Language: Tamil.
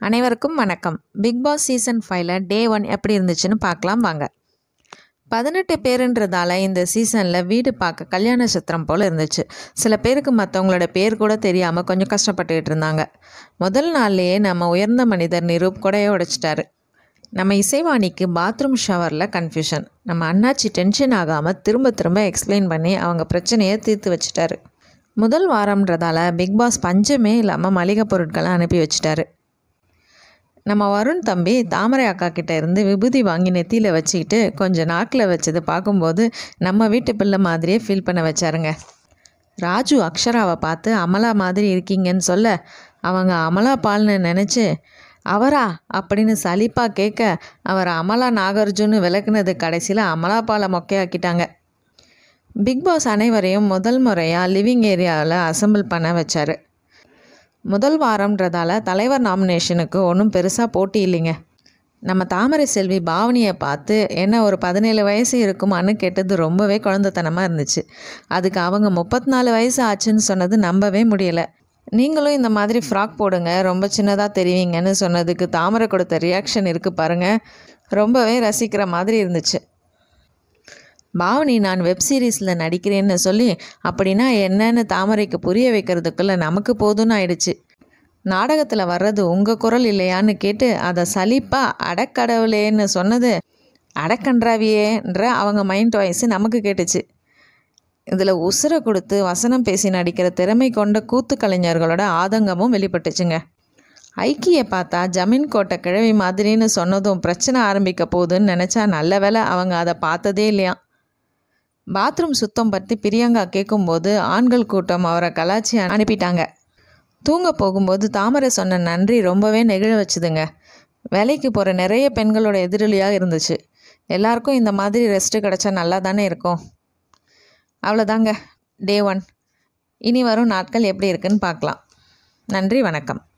அனைவருக்கும் வணக்கம் பிக் பாஸ் சீசன் ஃபைவ்ல டே ஒன் எப்படி இருந்துச்சுன்னு பார்க்கலாம் வாங்க பதினெட்டு பேருன்றதால இந்த சீசனில் வீடு பார்க்க கல்யாண சத்திரம் போல் இருந்துச்சு சில பேருக்கு மற்றவங்களோட பேர் கூட தெரியாமல் கொஞ்சம் கஷ்டப்பட்டுக்கிட்டு இருந்தாங்க முதல் நாள்லேயே நம்ம உயர்ந்த மனிதர் நிரூப் கொடையை உடைச்சிட்டாரு நம்ம இசைவாணிக்கு பாத்ரூம் ஷவரில் கன்ஃபியூஷன் நம்ம அண்ணாச்சி டென்ஷன் ஆகாமல் திரும்ப திரும்ப எக்ஸ்பிளைன் பண்ணி அவங்க பிரச்சனையை தீர்த்து வச்சிட்டாரு முதல் வாரம்ன்றதால பிக் பாஸ் பஞ்சமே இல்லாமல் மளிகை பொருட்களை அனுப்பி வச்சிட்டாரு நம்ம வருண் தம்பி தாமரை அக்கா கிட்ட இருந்து விபூதி வாங்கி நெத்தியில் வச்சுக்கிட்டு கொஞ்சம் நாக்கில் வச்சது பார்க்கும்போது நம்ம வீட்டு பிள்ளை மாதிரியே ஃபீல் பண்ண வச்சாருங்க ராஜு அக்ஷராவை பார்த்து அமலா மாதிரி இருக்கீங்கன்னு சொல்ல அவங்க அமலா பால்னு நினச்சி அவரா அப்படின்னு சலிப்பாக கேட்க அவர் அமலா நாகார்ஜுன்னு விளக்குனது கடைசியில் அமலா பாலை மொக்கையாக்கிட்டாங்க பிக் பாஸ் அனைவரையும் முதல் முறையாக லிவிங் ஏரியாவில் அசெம்பிள் பண்ண வச்சார் முதல் வாரம்ன்றதால தலைவர் நாமினேஷனுக்கு ஒன்றும் பெருசாக போட்டி இல்லைங்க நம்ம தாமரை செல்வி பாவனியை பார்த்து என்ன ஒரு பதினேழு வயசு இருக்குமான்னு கேட்டது ரொம்பவே குழந்தைத்தனமாக இருந்துச்சு அதுக்கு அவங்க முப்பத்தி நாலு வயசு ஆச்சுன்னு சொன்னது நம்பவே முடியலை நீங்களும் இந்த மாதிரி ஃப்ராக் போடுங்க ரொம்ப சின்னதாக தெரிவிங்கன்னு சொன்னதுக்கு தாமரை கொடுத்த ரியாக்ஷன் இருக்குது பாருங்கள் ரொம்பவே ரசிக்கிற மாதிரி இருந்துச்சு பாவனி நான் வெப் சீரிஸில் நடிக்கிறேன்னு சொல்லி அப்படின்னா என்னன்னு தாமரைக்கு புரிய வைக்கிறதுக்குள்ள நமக்கு போதும்னு ஆயிடுச்சு நாடகத்தில் வர்றது உங்கள் குரல் இல்லையான்னு கேட்டு அதை சலிப்பா அடக்கடவுளேன்னு சொன்னது அடக்கன்றாவியேன்ற அவங்க மைண்ட் வாய்ஸ் நமக்கு கேட்டுச்சு இதில் உசுரை கொடுத்து வசனம் பேசி நடிக்கிற திறமை கொண்ட கூத்து கலைஞர்களோட ஆதங்கமும் வெளிப்பட்டுச்சுங்க ஐக்கிய பார்த்தா ஜமீன் கோட்டை கிழவி மாதிரின்னு சொன்னதும் பிரச்சனை ஆரம்பிக்க போகுதுன்னு நினச்சா நல்ல வேளை அவங்க அதை பார்த்ததே இல்லையா பாத்ரூம் சுத்தம் பற்றி பிரியங்கா கேட்கும்போது ஆண்கள் கூட்டம் அவரை கலாச்சி அனுப்பிட்டாங்க தூங்க போகும்போது தாமரை சொன்ன நன்றி ரொம்பவே நெகிழ வச்சுதுங்க வேலைக்கு போகிற நிறைய பெண்களோட எதிரொலியாக இருந்துச்சு எல்லாருக்கும் இந்த மாதிரி ரெஸ்ட்டு கிடச்சா நல்லா தானே இருக்கும் அவ்வளோதாங்க டே ஒன் இனி வரும் நாட்கள் எப்படி இருக்குன்னு பார்க்கலாம் நன்றி வணக்கம்